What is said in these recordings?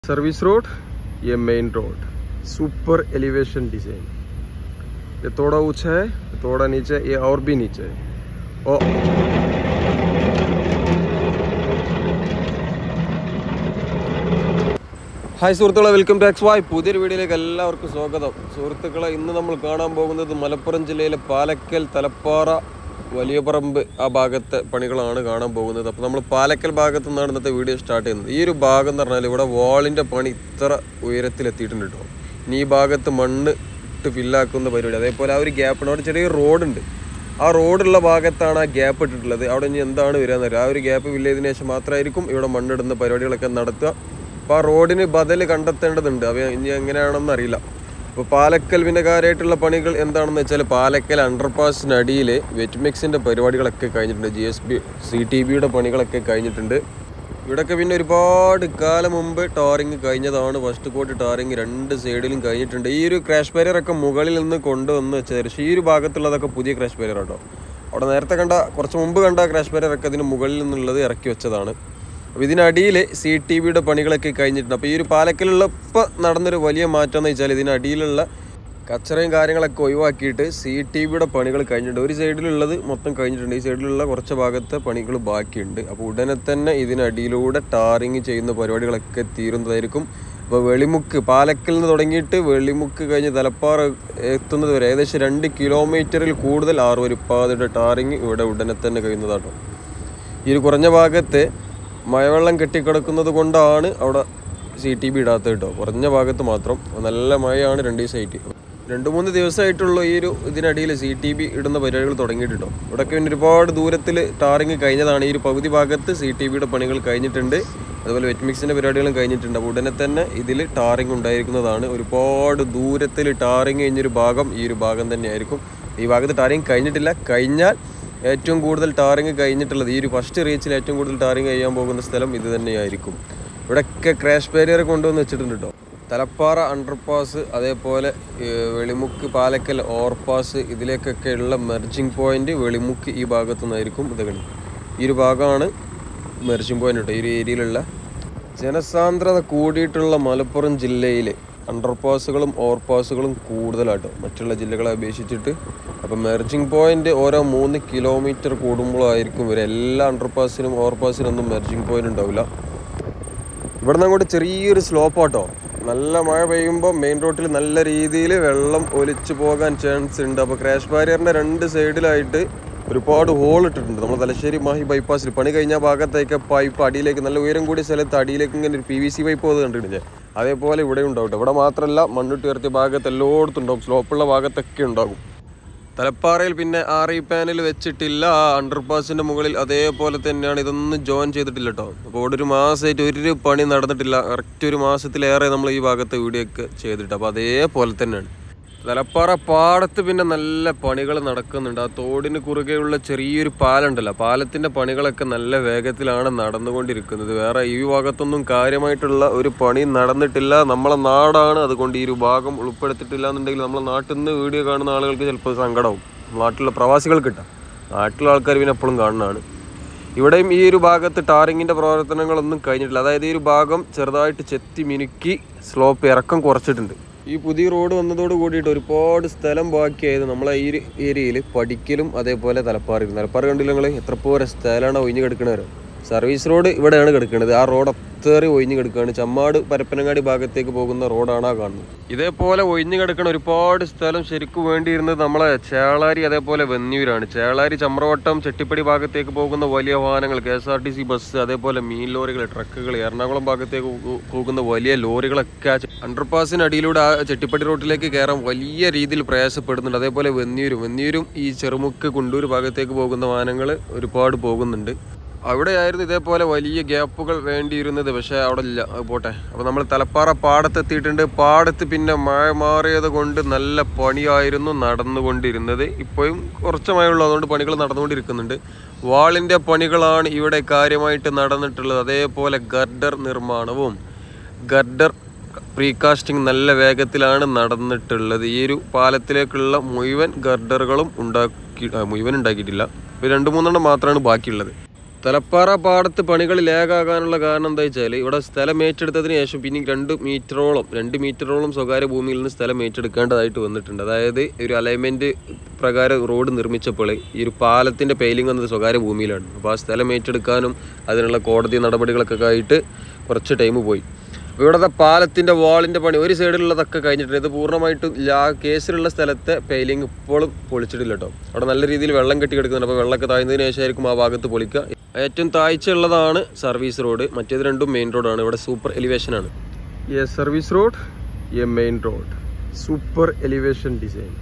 service road ये main road super elevation design ये थोड़ा ऊंचा है थोड़ा नीचे ये और भी नीचे है और ഹായ് സുഹൃത്തുക്കളെ വെൽക്കം ടു എക്സ് വായ് പുതിയൊരു വീഡിയോയിലേക്ക് എല്ലാവർക്കും സ്വാഗതം സുഹൃത്തുക്കളെ ഇന്ന് നമ്മൾ കാണാൻ പോകുന്നത് മലപ്പുറം ജില്ലയിലെ പാലക്കൽ തലപ്പാറ വലിയ പറമ്പ് ആ ഭാഗത്തെ പണികളാണ് കാണാൻ പോകുന്നത് അപ്പോൾ നമ്മൾ പാലക്കൽ ഭാഗത്തു നിന്നാണ് ഇന്നത്തെ വീഡിയോ സ്റ്റാർട്ട് ചെയ്യുന്നത് ഈ ഒരു ഭാഗം എന്ന് പറഞ്ഞാൽ ഇവിടെ വാളിൻ്റെ പണി ഇത്ര ഉയരത്തിലെത്തിയിട്ടുണ്ട് കേട്ടോ ഇനി ഈ ഭാഗത്ത് മണ്ണ് ഇട്ട് ഫില്ലാക്കുന്ന പരിപാടി അതേപോലെ ആ ഒരു ഗ്യാപ്പ് അവിടെ ചെറിയ റോഡുണ്ട് ആ റോഡുള്ള ഭാഗത്താണ് ആ ഗ്യാപ്പ് ഇട്ടിട്ടുള്ളത് അവിടെ ഇനി എന്താണ് വരികയെന്ന് അറിയാം ആ ഒരു ഗ്യാപ്പ് വില്ലതിന് ശേഷം മാത്രമായിരിക്കും ഇവിടെ മണ്ണിടുന്ന പരിപാടികളൊക്കെ നടത്തുക അപ്പോൾ ആ റോഡിന് ബദൽ കണ്ടെത്തേണ്ടതുണ്ട് അവ ഇനി എങ്ങനെയാണെന്ന് അറിയില്ല അപ്പോൾ പാലക്കൽ പിന്നെ കാര്യമായിട്ടുള്ള പണികൾ എന്താണെന്ന് വെച്ചാൽ പാലക്കൽ അണ്ടർപാസിനടിയിൽ വെറ്റ്മിക്സിൻ്റെ പരിപാടികളൊക്കെ കഴിഞ്ഞിട്ടുണ്ട് G S B C T ബിയുടെ പണികളൊക്കെ കഴിഞ്ഞിട്ടുണ്ട് ഇവിടെയൊക്കെ പിന്നെ ഒരുപാട് കാലം മുമ്പ് ടാറിങ് കഴിഞ്ഞതാണ് ഫസ്റ്റ് കോട്ട് ടാറിങ് രണ്ട് സൈഡിലും കഴിഞ്ഞിട്ടുണ്ട് ഈ ഒരു ക്രാഷ് ബാരിയർ ഒക്കെ മുകളിൽ നിന്ന് കൊണ്ടുവന്ന് വെച്ചാൽ പക്ഷേ ഈ ഒരു ഭാഗത്തുള്ളതൊക്കെ പുതിയ ക്രാഷ് ബാരിയർ കേട്ടോ അവിടെ നേരത്തെ കണ്ട കുറച്ച് മുമ്പ് കണ്ട ക്രാഷ് ബാരിയർ ഒക്കെ അതിന് മുകളിൽ നിന്നുള്ളത് ഇറക്കി വെച്ചതാണ് അപ്പോൾ ഇതിനടിയിൽ സി ടി വിയുടെ പണികളൊക്കെ കഴിഞ്ഞിട്ടുണ്ട് അപ്പോൾ ഈ ഒരു പാലക്കലുള്ള ഇപ്പോൾ നടന്നൊരു വലിയ മാറ്റം എന്ന് വെച്ചാൽ ഇതിനടിയിലുള്ള കച്ചറയും കാര്യങ്ങളൊക്കെ ഒഴിവാക്കിയിട്ട് സി ടി വിയുടെ പണികൾ കഴിഞ്ഞിട്ടുണ്ട് ഒരു സൈഡിലുള്ളത് മൊത്തം കഴിഞ്ഞിട്ടുണ്ട് ഈ സൈഡിലുള്ള കുറച്ച് ഭാഗത്തെ പണികൾ ബാക്കിയുണ്ട് അപ്പോൾ ഉടനെ തന്നെ ഇതിനടിയിലൂടെ ടാറിങ് ചെയ്യുന്ന പരിപാടികളൊക്കെ തീരുന്നതായിരിക്കും അപ്പോൾ വെളിമുക്ക് പാലക്കൽ നിന്ന് തുടങ്ങിയിട്ട് വെളിമുക്ക് കഴിഞ്ഞ് തലപ്പാറ എത്തുന്നത് വരെ ഏകദേശം രണ്ട് കിലോമീറ്ററിൽ കൂടുതൽ ആറുവരിപ്പാതയുടെ ടാറിങ് ഇവിടെ ഉടനെ തന്നെ കഴിയുന്നതാട്ടോ ഈ ഒരു കുറഞ്ഞ ഭാഗത്ത് മഴവെള്ളം കെട്ടിക്കിടക്കുന്നത് കൊണ്ടാണ് അവിടെ സി ടി ബി ഇടാത്തത് കേട്ടോ കുറഞ്ഞ ഭാഗത്ത് മാത്രം നല്ല മഴയാണ് രണ്ട് ദിവസമായിട്ട് രണ്ട് മൂന്ന് ദിവസമായിട്ടുള്ള ഈ ഒരു ഇതിനടിയിൽ സി ടി ബി ഇടുന്ന പരിപാടികൾ തുടങ്ങിയിട്ടോ ഇവിടെയൊക്കെ പിന്നെ ഒരുപാട് ദൂരത്തിൽ ടാറിങ് കഴിഞ്ഞതാണ് ഈ ഒരു പകുതി ഭാഗത്ത് സി ടി ബിയുടെ പണികൾ കഴിഞ്ഞിട്ടുണ്ട് അതുപോലെ വെറ്റ്മിക്സിൻ്റെ പരിപാടികളും കഴിഞ്ഞിട്ടുണ്ട് അപ്പോൾ ഉടനെ തന്നെ ഇതിൽ ടാറിങ് ഉണ്ടായിരിക്കുന്നതാണ് ഒരുപാട് ദൂരത്തിൽ ടാറിങ് കഴിഞ്ഞൊരു ഭാഗം ഈ ഒരു ഭാഗം തന്നെയായിരിക്കും ഈ ഭാഗത്ത് ടാറിങ് കഴിഞ്ഞിട്ടില്ല കഴിഞ്ഞാൽ ഏറ്റവും കൂടുതൽ ടാറിങ് കഴിഞ്ഞിട്ടുള്ളത് ഈ ഒരു ഫസ്റ്റ് റീച്ചിൽ ഏറ്റവും കൂടുതൽ ടാറിങ് ചെയ്യാൻ പോകുന്ന സ്ഥലം ഇത് തന്നെയായിരിക്കും ഇവിടെയൊക്കെ ക്രാഷ് ബാരിയർ കൊണ്ടുവന്ന് വെച്ചിട്ടുണ്ട് കേട്ടോ തലപ്പാറ അണ്ടർപാസ് അതേപോലെ ഏഹ്, വെളിമുക്ക് പാലക്കൽ ഓവർപാസ് ഇതിലേക്കൊക്കെ ഉള്ള മെർജിങ് പോയിന്റ് വെളിമുക്ക് ഈ ഭാഗത്തു നിന്നായിരിക്കും ഇത് കളി ഈ ഒരു ഭാഗമാണ് മെർജിങ് പോയിന്റ് കേട്ടോ ഈ ഒരു ഏരിയയിലുള്ള ജനസാന്ദ്രത കൂടിയിട്ടുള്ള മലപ്പുറം ജില്ലയിൽ അണ്ടർപാസുകളും ഓവർപാസുകളും കൂടുതലാട്ടോ മറ്റുള്ള ജില്ലകളെ അപേക്ഷിച്ചിട്ട് അപ്പം മെർജിങ് പോയിന്റ് ഓരോ മൂന്ന് കിലോമീറ്റർ കൂടുമ്പോഴായിരിക്കും വരും എല്ലാ അണ്ടർപാസിനും ഓവർപാസിനും ഒന്നും മെർജിങ് പോയിന്റ് ഉണ്ടാവില്ല ഇവിടുന്ന് അങ്ങോട്ട് ചെറിയൊരു സ്ലോപ്പ് ആട്ടോ നല്ല മഴ പെയ്യുമ്പോൾ മെയിൻ റോഡിൽ നല്ല രീതിയിൽ വെള്ളം ഒലിച്ചു പോകാൻ ചാൻസ് ഉണ്ട് അപ്പോൾ ക്രാഷ് ബാരിയറിൻ്റെ രണ്ട് സൈഡിലായിട്ട് ഒരുപാട് ഹോൾ ഇട്ടിട്ടുണ്ട് നമ്മൾ തലശ്ശേരി മാഹി ബൈപ്പാസിൽ പണി കഴിഞ്ഞ ഭാഗത്തേക്ക് പൈപ്പ് അടിയിലേക്ക് നല്ല ഉയരം കൂടിയ സ്ഥലത്ത് അടിയിലേക്ക് ഇങ്ങനെ ഒരു പി വി സി പൈപ്പ് അത് കണ്ടിട്ടില്ലേ അതേപോലെ ഇവിടെ ഉണ്ടാവും ഇവിടെ മാത്രമല്ല മണ്ണിട്ട് ഉയർത്തിയ ഭാഗത്ത് എല്ലായിടത്തും ഉണ്ടാവും സ്ലോപ്പുള്ള ഭാഗത്തൊക്കെ ഉണ്ടാകും തലപ്പാറയിൽ പിന്നെ ആർ ഇ പാനൽ വെച്ചിട്ടില്ല ആ അണ്ടർപാസിന്റെ മുകളിൽ അതേപോലെ തന്നെയാണ് ഇതൊന്നും ജോയിൻ ചെയ്തിട്ടില്ല കേട്ടോ അപ്പോൾ ഇവിടെ ഒരു മാസമായിട്ട് ഒരു പണി നടന്നിട്ടില്ല കറക്റ്റ് ഒരു മാസത്തിലേറെ നമ്മൾ ഈ ഭാഗത്തെ വീഡിയോ ഒക്കെ ചെയ്തിട്ട് അപ്പോൾ അതേപോലെ തന്നെയാണ് തലപ്പാറ പാടത്ത് പിന്നെ നല്ല പണികൾ നടക്കുന്നുണ്ട് ആ തോടിന് കുറുകെയുള്ള ചെറിയൊരു പാലുണ്ടല്ലോ പാലത്തിന്റെ പണികളൊക്കെ നല്ല വേഗത്തിലാണ് നടന്നുകൊണ്ടിരിക്കുന്നത് വേറെ ഈ ഭാഗത്തൊന്നും കാര്യമായിട്ടുള്ള ഒരു പണി നടന്നിട്ടില്ല നമ്മളെ നാടാണ് അതുകൊണ്ട് ഈ ഒരു ഭാഗം ഉൾപ്പെടുത്തിയിട്ടില്ല എന്നുണ്ടെങ്കിൽ നമ്മളെ നാട്ടിൽ നിന്ന് വീഡിയോ കാണുന്ന ആളുകൾക്ക് ചിലപ്പോൾ സങ്കടവും നാട്ടിലുള്ള പ്രവാസികൾക്ക് കിട്ടാം നാട്ടിലുള്ള ആൾക്കാർ പിന്നെ എപ്പോഴും കാണുന്നതാണ് ഇവിടെയും ഈ ഒരു ഭാഗത്ത് ടാറിങ്ങിന്റെ പ്രവർത്തനങ്ങളൊന്നും കഴിഞ്ഞിട്ടില്ല അതായത് ഈ ഒരു ഭാഗം ചെറുതായിട്ട് ചെത്തി മിനുക്കി സ്ലോപ്പ് ഇറക്കം കുറച്ചിട്ടുണ്ട് ഈ പുതിയ റോഡ് വന്നതോട് കൂടിയിട്ട് ഒരുപാട് സ്ഥലം ബാക്കിയായത് നമ്മളെ ഈ ഒരു ഏരിയയിൽ പഠിക്കലും അതേപോലെ തലപ്പാറയും തലപ്പാറ കണ്ടില്ല നിങ്ങൾ എത്ര പോരെ സ്ഥലമാണ് ഒഴിഞ്ഞു കിടക്കണവരോ സർവീസ് റോഡ് ഇവിടെയാണ് കിടക്കുന്നത് ആ റോഡ് അത്രയും ഒഴിഞ്ഞു കിടക്കുകയാണ് ചമ്മാട് പരപ്പനങ്ങാടി ഭാഗത്തേക്ക് പോകുന്ന റോഡാണ് ആ കാണുന്നത് ഇതേപോലെ ഒഴിഞ്ഞു കിടക്കുന്ന ഒരുപാട് സ്ഥലം ശരിക്കും വേണ്ടിയിരുന്നത് നമ്മളെ ചേളാരി അതേപോലെ വെന്നിയൂരാണ് ചേളാരി ചമ്രവട്ടം ചെട്ടിപ്പടി ഭാഗത്തേക്ക് പോകുന്ന വലിയ വാഹനങ്ങൾ K S R T C bus അതേപോലെ മീൻ ലോറികൾ ട്രക്കുകൾ എറണാകുളം ഭാഗത്തേക്ക് പോ- പോകുന്ന വലിയ ലോറികളൊക്കെ ആ ചെ- അണ്ടർപാസിനടിയിലൂടെ ആ ചെട്ടിപ്പടി റോട്ടിലേക്ക് കയറാൻ വലിയ രീതിയിൽ പ്രയാസപ്പെടുന്നുണ്ട് അതേപോലെ വെന്നിയൂരും വെന്നിയൂരും ഈ ചെറുമുക്ക് കുണ്ടൂർ ഭാഗത്തേക്ക് പോകുന്ന വാഹനങ്ങൾ ഒരുപാട് പോകുന്നുണ്ട് അവിടെയായിരുന്നു ഇതേപോലെ വലിയ ഗ്യാപ്പുകൾ വേണ്ടിയിരുന്നത് പക്ഷേ അവിടെ ഇല്ല അത് പോട്ടെ അപ്പോൾ നമ്മൾ തലപ്പാറ പാടത്തെത്തിയിട്ടുണ്ട് പാടത്ത് പിന്നെ മഴ മാറിയത് കൊണ്ട് നല്ല പണിയായിരുന്നു നടന്നുകൊണ്ടിരുന്നത് ഇപ്പോഴും കുറച്ച് മഴയുള്ളൂ അതുകൊണ്ട് പണികൾ നടന്നുകൊണ്ടിരിക്കുന്നുണ്ട് വാളിൻ്റെ പണികളാണ് ഇവിടെ കാര്യമായിട്ട് നടന്നിട്ടുള്ളത് അതേപോലെ ഗർഡർ നിർമ്മാണവും ഗർഡർ പ്രീകാസ്റ്റിംഗ് നല്ല വേഗത്തിലാണ് നടന്നിട്ടുള്ളത് ഈ ഒരു പാലത്തിലേക്കുള്ള മുഴുവൻ ഗർഡറുകളും ഉണ്ടാക്കി ആ, മുഴുവൻ ഉണ്ടാക്കിയിട്ടില്ല ഒരു രണ്ട് മൂന്നെണ്ണം മാത്രമാണ് ബാക്കിയുള്ളത് തലപ്പാറ പാടത്ത് പണികൾ ലേഗാകാനുള്ള കാരണം എന്താ വെച്ചാൽ ഇവിടെ സ്ഥലം ഏറ്റെടുത്തതിന് ശേഷം പിന്നെ രണ്ട് മീറ്ററോളം രണ്ട് മീറ്ററോളം സ്വകാര്യ ഭൂമിയിൽ നിന്ന് സ്ഥലം ഏറ്റെടുക്കേണ്ടതായിട്ട് വന്നിട്ടുണ്ട് അതായത് ഒരു അലൈൻമെൻറ്റ് പ്രകാരം റോഡ് നിർമ്മിച്ചപ്പോൾ ഈ ഒരു പാലത്തിൻ്റെ പെയിലിംഗ് വന്നത് സ്വകാര്യ ഭൂമിയിലാണ് അപ്പോൾ ആ സ്ഥലം ഏറ്റെടുക്കാനും അതിനുള്ള കോടതി നടപടികളൊക്കെ ആയിട്ട് കുറച്ച് ടൈം പോയി അപ്പോൾ ഇവിടുത്തെ പാലത്തിൻ്റെ വാളിൻ്റെ പണി ഒരു സൈഡിലുള്ളതൊക്കെ കഴിഞ്ഞിട്ടുണ്ട് ഇത് പൂർണ്ണമായിട്ടും ലാ കേസിലുള്ള സ്ഥലത്തെ പെയിലിംഗ് ഇപ്പോഴും പൊളിച്ചിട്ടില്ല കേട്ടോ അവിടെ നല്ല രീതിയിൽ വെള്ളം കെട്ടി കിടക്കുന്നുണ്ട് അപ്പോൾ വെള്ളമൊക്കെ താഴ്ന്നതിന് ശേഷമായിരിക്കും ആ ഭാഗത്ത് പൊളിക്കുക ഏറ്റവും താഴ്ച ഉള്ളതാണ് സർവീസ് റോഡ് മറ്റേത് രണ്ടും മെയിൻ റോഡാണ് ഇവിടെ സൂപ്പർ എലിവേഷൻ ആണ് ये सर्विस रोड ये main road super elevation design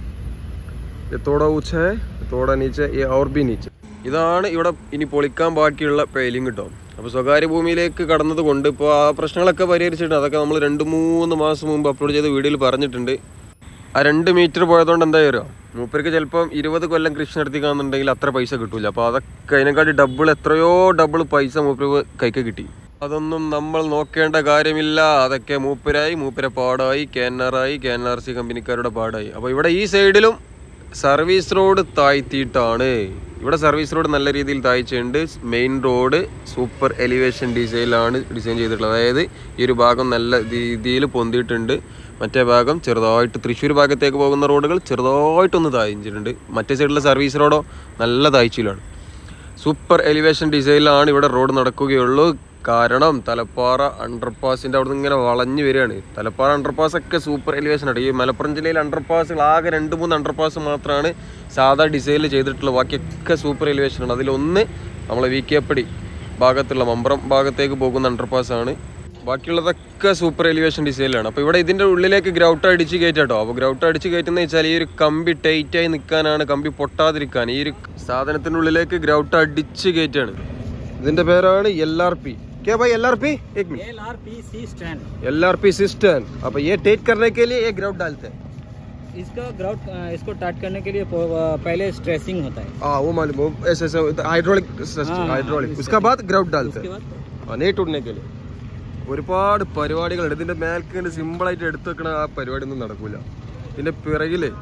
ये थोड़ा ऊंचा है थोड़ा नीचे ये और भी नीचे ഇതാണ് ഇവിടെ ഇനി പൊളിക്കാൻ ബാക്കിയുള്ള പെയിലിംഗ് കിട്ടും അപ്പോൾ സ്വകാര്യ ഭൂമിയിലേക്ക് കടന്നത് കൊണ്ട് ഇപ്പോൾ ആ പ്രശ്നങ്ങളൊക്കെ പരിഹരിച്ചിട്ടുണ്ട് അതൊക്കെ നമ്മൾ രണ്ട് മൂന്ന് മാസം മുമ്പ് അപ്ലോഡ് ചെയ്ത വീഡിയോയിൽ പറഞ്ഞിട്ടുണ്ട് ആ രണ്ട് മീറ്റർ പോയതുകൊണ്ട് എന്താ വരുമോ മൂപ്പർക്ക് ചിലപ്പം ഇരുപത് കൊല്ലം കൃഷി നടത്തിക്കാന്നുണ്ടെങ്കിൽ അത്ര പൈസ കിട്ടൂല അപ്പോൾ അതൊക്കെ അതിനെക്കാട്ടി ഡബിൾ എത്രയോ ഡബിൾ പൈസ മൂപ്പർക്ക് കൈക്ക് കിട്ടി അതൊന്നും നമ്മൾ നോക്കേണ്ട കാര്യമില്ല അതൊക്കെ മൂപ്പരായി മൂപ്പര പാടായി കാനറായി കെ എൻ ആർ സി കമ്പനിക്കാരുടെ പാടായി അപ്പോൾ ഇവിടെ ഈ സൈഡിലും സർവീസ് റോഡ് താഴ്ത്തിയിട്ടാണ് ഇവിടെ സർവീസ് റോഡ് നല്ല രീതിയിൽ താഴ്ചയുണ്ട് മെയിൻ റോഡ് സൂപ്പർ എലിവേഷൻ ഡിസൈനിലാണ് ഡിസൈൻ ചെയ്തിട്ടുള്ളത് അതായത് ഈ ഒരു ഭാഗം നല്ല രീതിയിൽ പൊന്തിയിട്ടുണ്ട് മറ്റേ ഭാഗം ചെറുതായിട്ട് തൃശ്ശൂർ ഭാഗത്തേക്ക് പോകുന്ന റോഡുകൾ ചെറുതായിട്ടൊന്ന് താഴ്ചിട്ടുണ്ട് മറ്റേ സൈഡിലെ സർവീസ് റോഡോ നല്ല താഴ്ചയിലാണ് സൂപ്പർ എലിവേഷൻ ഡിസൈനിലാണ് ഇവിടെ റോഡ് നടക്കുകയുള്ളൂ കാരണം തലപ്പാറ അണ്ടർപാസിൻ്റെ അവിടെ നിന്ന് ഇങ്ങനെ വളഞ്ഞു വരികയാണ് തലപ്പാറ അണ്ടർപാസ് ഒക്കെ സൂപ്പർ എലിവേഷൻ ആണ് ഈ മലപ്പുറം ജില്ലയിൽ അണ്ടർപാസുകൾ ആകെ രണ്ട് മൂന്ന് അണ്ടർപാസ് മാത്രമാണ് സാധാ ഡിസൈനിൽ ചെയ്തിട്ടുള്ളത് ബാക്കിയൊക്കെ സൂപ്പർ എലിവേഷൻ ആണ് അതിലൊന്ന് നമ്മളെ വി കെ പടി ഭാഗത്തുള്ള മമ്പ്രം ഭാഗത്തേക്ക് പോകുന്ന അണ്ടർപാസ് ആണ് ബാക്കിയുള്ളതൊക്കെ സൂപ്പർ എലിവേഷൻ ഡിസൈനിലാണ് അപ്പോൾ ഇവിടെ ഇതിൻ്റെ ഉള്ളിലേക്ക് ഗ്രൗട്ട് അടിച്ച് കയറ്റാട്ടോ അപ്പോൾ ഗ്രൗട്ട് അടിച്ച് കയറ്റുന്ന വെച്ചാൽ ഈ ഒരു കമ്പി ടൈറ്റായി നിൽക്കാനാണ് കമ്പി പൊട്ടാതിരിക്കാൻ ഈ ഒരു സാധനത്തിൻ്റെ ഉള്ളിലേക്ക് ഗ്രൗട്ട് അടിച്ച് കയറ്റാണ് ഇതിന്റെ പേരാണ് എൽ ആർ പി क्या भाई एल आर पी एक minute L R P C stand L R P system अब ये टेट करने के लिए ये ग्राउट डालते हैं इसका ग्राउट इसको टाट करने के लिए प- पहले स्ट्रेसिंग होता है हाँ वो मालूम वो ऐसे ऐसे हाइड्रोलिक हाँ, हाइड्रोलिक इसका- उसके बाद ग्राउट डालते उसके हैं बाद हाँ नहीं टूटने के लिए ഒരുപാട് പരിപാടികളുണ്ട് ഇതിന്റെ മേൽക്ക് സിമ്പിളായിട്ട് എടുത്തു വെക്കണ ആ പരിപാടി ഒന്നും നടക്കൂല ഇതിന്റെ പിറകില്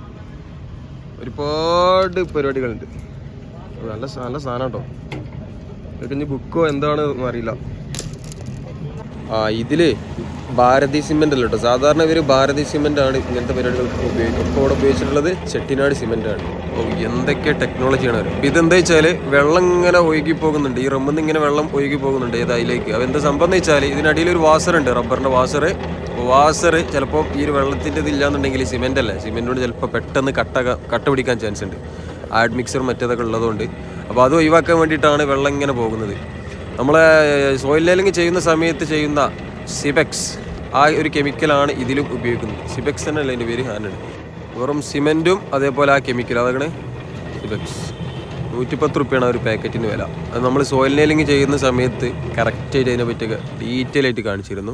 ഒരുപാട് പരിപാടികളുണ്ട് നല്ല സ- നല്ല സാധനം കേട്ടോ ഇതൊക്കെ ഇനി ബുക്കോ എന്താണെന്ന് അറിയില്ല ആ ഇതില് ഭാരതി സിമെന്റ് അല്ല കേട്ടോ സാധാരണ ഇവര് ഭാരതി സിമെന്റ് ആണ് ഇങ്ങനത്തെ പരിപാടികൾക്ക് ഉപയോഗിക്കും ഇപ്പോൾ ഇവിടെ ഉപയോഗിച്ചിട്ടുള്ളത് ചെട്ടിനാട് സിമെന്റ് ആണ് ഓ എന്തൊക്കെ ടെക്നോളജിയാണ് അവർ ഇതെന്താ വെച്ചാല് വെള്ളം ഇങ്ങനെ ഒഴുകി പോകുന്നുണ്ട് ഈ റമ്മിന്ന് ഇങ്ങനെ വെള്ളം ഒഴുകി പോകുന്നുണ്ട് ഏത് അതിലേക്ക് അപ്പോൾ എന്താ സംഭവം എന്ന് വെച്ചാൽ ഇതിനടിയിൽ ഒരു വാസർ ഉണ്ട് റബ്ബറിന്റെ വാസർ വാസർ ചിലപ്പോൾ ഈ ഒരു വെള്ളത്തിൻ്റെ ഇതില്ലാന്നുണ്ടെങ്കിൽ സിമെന്റ് അല്ലേ സിമെന്റിനോട് ചിലപ്പോൾ പെട്ടെന്ന് കട്ട കട്ട പിടിക്കാൻ ചാൻസ് ഉണ്ട് ആഡ് മിക്സർ മറ്റേതൊക്കെ ഉള്ളതുകൊണ്ട് അപ്പോൾ അത് ഒഴിവാക്കാൻ വേണ്ടിയിട്ടാണ് വെള്ളം ഇങ്ങനെ പോകുന്നത് നമ്മളെ സോയിൽ ലെയലിംഗ് ചെയ്യുന്ന സമയത്ത് ചെയ്യുന്ന സിബെക്സ് ആ ഒരു കെമിക്കലാണ് ഇതിലും ഉപയോഗിക്കുന്നത് സിബെക്സ് തന്നെയല്ല അതിൻ്റെ പേര് ഹാൻഡ് വെറും സിമെൻറ്റും അതേപോലെ ആ കെമിക്കൽ അതാണ് സിബെക്സ് നൂറ്റിപ്പത്ത് റുപ്യാണ് ഒരു പാക്കറ്റിന് വില അത് നമ്മൾ സോയിൽ നെയിലിംഗ് ചെയ്യുന്ന സമയത്ത് കറക്റ്റായിട്ട് അതിനെ പറ്റിയൊക്കെ ഡീറ്റെയിൽ ആയിട്ട് കാണിച്ചിരുന്നു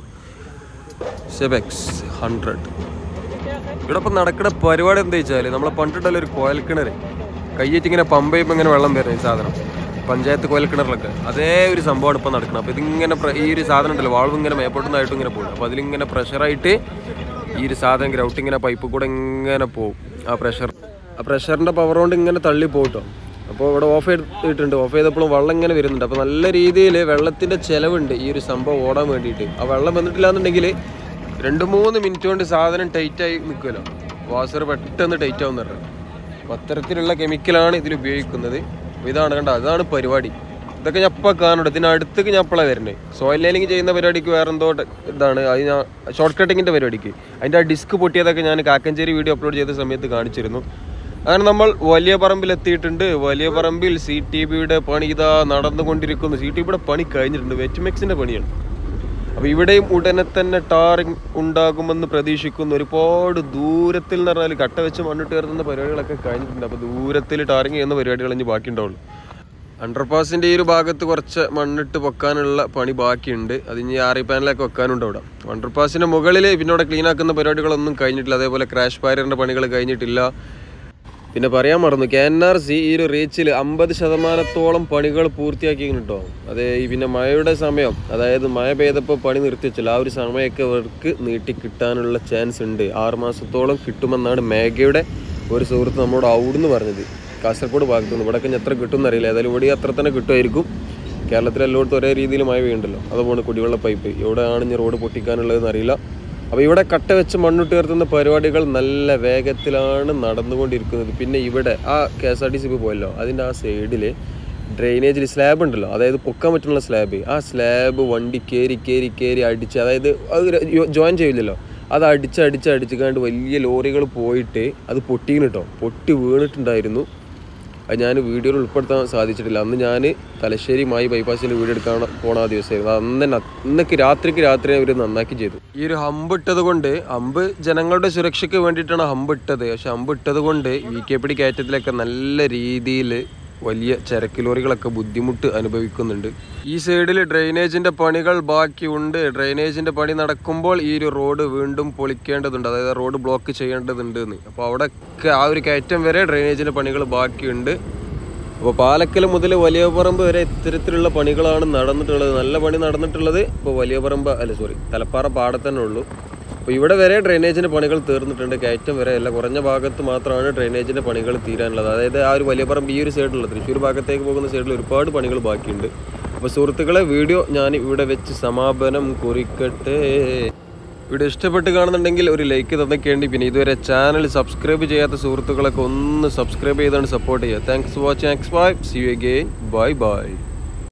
സെബെക്സ് ഹൺഡ്രഡ് ഇവിടെ ഇപ്പം നടക്കുന്ന പരിപാടി എന്താ വെച്ചാൽ നമ്മളെ പണ്ടിട്ടല്ല ഒരു കോയൽക്കിണർ കയ്യേറ്റ് ഇങ്ങനെ പമ്പ് ചെയ്യുമ്പോൾ ഇങ്ങനെ വെള്ളം വരുന്നത് ഈ സാധനം പഞ്ചായത്ത് കോയൽക്കിണറിലൊക്കെ അതേ ഒരു സംഭവമാണ് ഇപ്പം നടക്കുന്നത് അപ്പോൾ ഇതിങ്ങനെ പ്ര- ഈ ഒരു സാധനം ഉണ്ടല്ലോ വാൾവ് ഇങ്ങനെ മേപ്പോട്ടുന്നതായിട്ടും ഇങ്ങനെ പോകും അപ്പോൾ അതിലിങ്ങനെ പ്രഷറായിട്ട് ഈ ഒരു സാധനം ഗ്രൗട്ട് ഇങ്ങനെ പൈപ്പ് കൂടെ ഇങ്ങനെ പോകും ആ പ്രഷർ ആ പ്രഷറിൻ്റെ പവർ കൊണ്ട് ഇങ്ങനെ തള്ളി പോകട്ടോ അപ്പോൾ ഇവിടെ ഓഫ് ചെയ്തിട്ടുണ്ട് ഓഫ് ചെയ്തപ്പോഴും വെള്ളം ഇങ്ങനെ വരുന്നുണ്ട് അപ്പോൾ നല്ല രീതിയിൽ വെള്ളത്തിൻ്റെ ചിലവുണ്ട് ഈ ഒരു സംഭവം ഓടാൻ വേണ്ടിയിട്ട് ആ വെള്ളം വന്നിട്ടില്ല എന്നുണ്ടെങ്കിൽ രണ്ട് മൂന്ന് മിനിറ്റ് കൊണ്ട് സാധനം ടൈറ്റായി നിൽക്കുമല്ലോ വാസർ പെട്ടെന്ന് ടൈറ്റ് ആവുന്ന പറഞ്ഞു അപ്പോൾ അത്തരത്തിലുള്ള കെമിക്കലാണ് ഇതിൽ ഉപയോഗിക്കുന്നത് അപ്പോൾ ഇതാണ് കണ്ട അതാണ് പരിപാടി ഇതൊക്കെ ഞാൻ ഇപ്പോൾ കാണുന്നുണ്ട് ഇതിനടുത്തേക്ക് ഞാൻ അപ്പോഴാണ് വരുന്നത് സോയിൽ ലൈനിങ് ചെയ്യുന്ന പരിപാടിക്ക് വേറെ എന്തോ ടെ- ഇതാണ് അത് ഞാൻ ഷോർട്ട് കട്ടിങ്ങിൻ്റെ പരിപാടിക്ക് അതിൻ്റെ ആ ഡിസ്ക് പൊട്ടിയതൊക്കെ ഞാൻ കാക്കഞ്ചേരി വീഡിയോ അപ്ലോഡ് ചെയ്ത സമയത്ത് കാണിച്ചിരുന്നു അങ്ങനെ നമ്മൾ വലിയ പറമ്പിൽ എത്തിയിട്ടുണ്ട് വലിയ പറമ്പിൽ സി ടി ബിയുടെ പണി ഇതാ നടന്നുകൊണ്ടിരിക്കുന്നു സി ടി ബിയുടെ പണി കഴിഞ്ഞിട്ടുണ്ട് വെറ്റ്മെക്സിൻ്റെ പണിയാണ് അപ്പോൾ ഇവിടെയും ഉടനെ തന്നെ ടാറിങ് ഉണ്ടാകുമെന്ന് പ്രതീക്ഷിക്കുന്നു ഒരുപാട് ദൂരത്തിൽ എന്ന് പറഞ്ഞാൽ കട്ട വെച്ച് മണ്ണിട്ട് കയറുന്ന പരിപാടികളൊക്കെ കഴിഞ്ഞിട്ടുണ്ട് അപ്പോൾ ദൂരത്തിൽ ടാറിങ് ചെയ്യുന്ന പരിപാടികൾ ഇനി ബാക്കിയുണ്ടാവുള്ളൂ അണ്ടർപാസിൻ്റെ ഈ ഒരു ഭാഗത്ത് കുറച്ച് മണ്ണിട്ട് പൊക്കാനുള്ള പണി ബാക്കിയുണ്ട് അത് ഇനി ആറി പാനലൊക്കെ വെക്കാനുണ്ട് അവിടെ അണ്ടർപാസിൻ്റെ മുകളിൽ പിന്നെ അവിടെ ക്ലീൻ ആക്കുന്ന പരിപാടികളൊന്നും കഴിഞ്ഞിട്ടില്ല അതേപോലെ ക്രാഷ് ബാരിയറിൻ്റെ പണികൾ കഴിഞ്ഞിട്ടില്ല പിന്നെ പറയാൻ മറന്നു കെ എൻ ആർ സി ഈ ഒരു റീച്ചിൽ അമ്പത് ശതമാനത്തോളം പണികൾ പൂർത്തിയാക്കി കേട്ടോ അതെ ഈ പിന്നെ മഴയുടെ സമയം അതായത് മഴ പെയ്തപ്പോൾ പണി നിർത്തിവെച്ചില്ല ആ ഒരു സമയമൊക്കെ അവർക്ക് നീട്ടി കിട്ടാനുള്ള ചാൻസ് ഉണ്ട് ആറ് മാസത്തോളം കിട്ടുമെന്നാണ് മേഘയുടെ ഒരു സുഹൃത്ത് നമ്മോട് അവിടുന്ന് പറഞ്ഞത് കാസർഗോഡ് ഭാഗത്തുനിന്ന് ഇവിടെയൊക്കെ ഇനി എത്ര കിട്ടുമെന്ന് അറിയില്ല ഏതായാലും ഇവിടെ അത്ര തന്നെ കിട്ടുമായിരിക്കും കേരളത്തിൽ എല്ലായിടത്തും ഒരേ രീതിയിൽ മഴ പെയ്യുണ്ടല്ലോ അതുപോലെ കുടിവെള്ള പൈപ്പ് എവിടെയാണ് ഇനി റോഡ് പൊട്ടിക്കാനുള്ളതെന്ന് അറിയില്ല അപ്പോൾ ഇവിടെ കട്ട വെച്ച് മണ്ണിട്ട് ഉയർത്തുന്ന പരിപാടികൾ നല്ല വേഗത്തിലാണ് നടന്നുകൊണ്ടിരിക്കുന്നത് പിന്നെ ഇവിടെ ആ K S R T C ഇപ്പോൾ പോയല്ലോ അതിൻ്റെ ആ സൈഡിൽ ഡ്രെയിനേജിൽ സ്ലാബ് ഉണ്ടല്ലോ അതായത് പൊക്കാൻ പറ്റുന്ന സ്ലാബ് ആ സ്ലാബ് വണ്ടി കയറി കയറി കയറി അടിച്ച് അതായത് അത് ജോയിൻ ചെയ്യില്ലല്ലോ അത് അടിച്ച് അടിച്ച് അടിച്ചുകാണ്ട് വലിയ ലോറികൾ പോയിട്ട് അത് പൊട്ടീന് കേട്ടോ പൊട്ടി വീണിട്ടുണ്ടായിരുന്നു അത് ഞാൻ വീഡിയോയിൽ ഉൾപ്പെടുത്താൻ സാധിച്ചിട്ടില്ല അന്ന് ഞാൻ തലശ്ശേരി മായി ബൈപ്പാസിൻ്റെ വീഡിയോ എടുക്കാൻ പോണ ആ ദിവസമായിരുന്നു അന്ന് തന്നെ ഇന്നൊക്കെ രാത്രിക്ക് രാത്രി അവർ നന്നാക്കി ചെയ്തു ഈ ഒരു ഹമ്പ് ഇട്ടത് കൊണ്ട് ഹമ്പ് ജനങ്ങളുടെ സുരക്ഷയ്ക്ക് വേണ്ടിയിട്ടാണ് ഹമ്പ് ഇട്ടത് പക്ഷെ ഹമ്പ് ഇട്ടത് കൊണ്ട് വി കെ പി ഡി കയറ്റത്തിലൊക്കെ നല്ല രീതിയിൽ വലിയ ചരക്ക് ലോറികളൊക്കെ ബുദ്ധിമുട്ട് അനുഭവിക്കുന്നുണ്ട് ഈ സൈഡിൽ ഡ്രെയിനേജിന്റെ പണികൾ ബാക്കിയുണ്ട് ഡ്രെയിനേജിന്റെ പണി നടക്കുമ്പോൾ ഈ ഒരു റോഡ് വീണ്ടും പൊളിക്കേണ്ടതുണ്ട് അതായത് റോഡ് ബ്ലോക്ക് ചെയ്യേണ്ടതുണ്ട് എന്ന് അപ്പോൾ അവിടെയൊക്കെ ആ ഒരു കയറ്റം വരെ ഡ്രെയിനേജിന്റെ പണികൾ ബാക്കിയുണ്ട് അപ്പോൾ പാലക്കൽ മുതൽ വലിയ പറമ്പ് വരെ ഇത്തരത്തിലുള്ള പണികളാണ് നടന്നിട്ടുള്ളത് നല്ല പണി നടന്നിട്ടുള്ളത് ഇപ്പോൾ വലിയ പറമ്പ് അല്ല സോറി തലപ്പാറ പാടത്ത് തന്നെ ഉള്ളൂ അപ്പോൾ ഇവിടെ വരെ ഡ്രെയിനേജിൻ്റെ പണികൾ തീർന്നിട്ടുണ്ട് കയറ്റം വരെ അല്ല കുറഞ്ഞ ഭാഗത്ത് മാത്രമാണ് ഡ്രെയിനേജിൻ്റെ പണികൾ തീരാനുള്ളത് അതായത് ആ ഒരു വലിയ പറമ്പ് ഈ ഒരു സൈഡിലുള്ള തൃശ്ശൂർ ഭാഗത്തേക്ക് പോകുന്ന സൈഡിൽ ഒരുപാട് പണികൾ ബാക്കിയുണ്ട് അപ്പോൾ സുഹൃത്തുക്കളെ വീഡിയോ ഞാൻ ഇവിടെ വെച്ച് സമാപനം കുറിക്കട്ടെ വീഡിയോ ഇഷ്ടപ്പെട്ട് കാണുന്നുണ്ടെങ്കിൽ ഒരു ലൈക്ക് തന്നേക്കേണ്ടി പിന്നെ ഇതുവരെ ചാനൽ സബ്സ്ക്രൈബ് ചെയ്യാത്ത സുഹൃത്തുക്കളൊക്കെ ഒന്ന് സബ്സ്ക്രൈബ് ചെയ്താണ് സപ്പോർട്ട് ചെയ്യുക താങ്ക്സ് ഫോർ വാച്ചിങ് എക്സ് bye see you again bye by